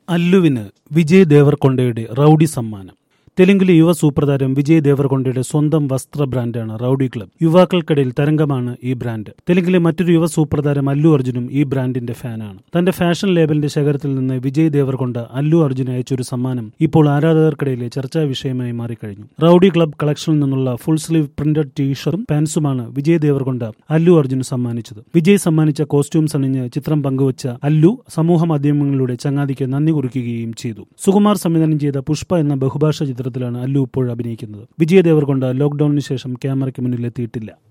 അല്ലുവിന് Vijay ദേവർകൊണ്ടയുടെ rowdy സമ്മാനം തെലുങ്കിലെ യുവ സൂപ്രതാരം വിജയ് ദേവർകൊണ്ടയുടെ സ്വന്തം വസ്ത്ര ബ്രാൻഡാണ് റൌഡി ക്ലബ് യുവാക്കൾക്കിടയിൽ തരംഗമാണ് ഈ ബ്രാൻഡ് തെലുങ്കിലെ മറ്റൊരു യുവ സൂപ്രതാരം അല്ലു അർജുനും ഈ ബ്രാൻഡിന്റെ ഫാനാണ് തന്റെ ഫാഷൻ ലേബലിന്റെ ശേഖരത്തിൽ നിന്ന് വിജയ് ദേവർകൊണ്ട അല്ലു അർജുന് അയച്ചൊരു സമ്മാനം ഇപ്പോൾ ആരാധകർക്കിടയിലെ ചർച്ചാ വിഷയമായി മാറിക്കഴിഞ്ഞു റൌഡി ക്ലബ് കളക്ഷനിൽ നിന്നുള്ള ഫുൾ സ്ലീവ് പ്രിന്റഡ് ടീഷർട്ടും പാൻസുമാണ് വിജയ് ദേവർകൊണ്ട അല്ലു അർജുന് സമ്മാനിച്ചത് വിജയ് സമ്മാനിച്ച കോസ്റ്റ്യൂംസ് അണിഞ്ഞ് ചിത്രം പങ്കുവച്ച അല്ലു സമൂഹ മാധ്യമങ്ങളിലൂടെ ചങ്ങാതിക്ക് നന്ദി കുറിക്കുകയും ചെയ്തു സുകുമാർ സംവിധാനം ചെയ്ത പുഷ്പ എന്ന ബഹുഭാഷ ചിത്രത്തിലാണ് അല്ലു ഇപ്പോൾ അഭിനയിക്കുന്നത് വിജയ് ദേവർകൊണ്ട ലോക്ഡൌണിന് ശേഷം ക്യാമറയ്ക്ക് മുന്നിൽ എത്തിയിട്ടില്ല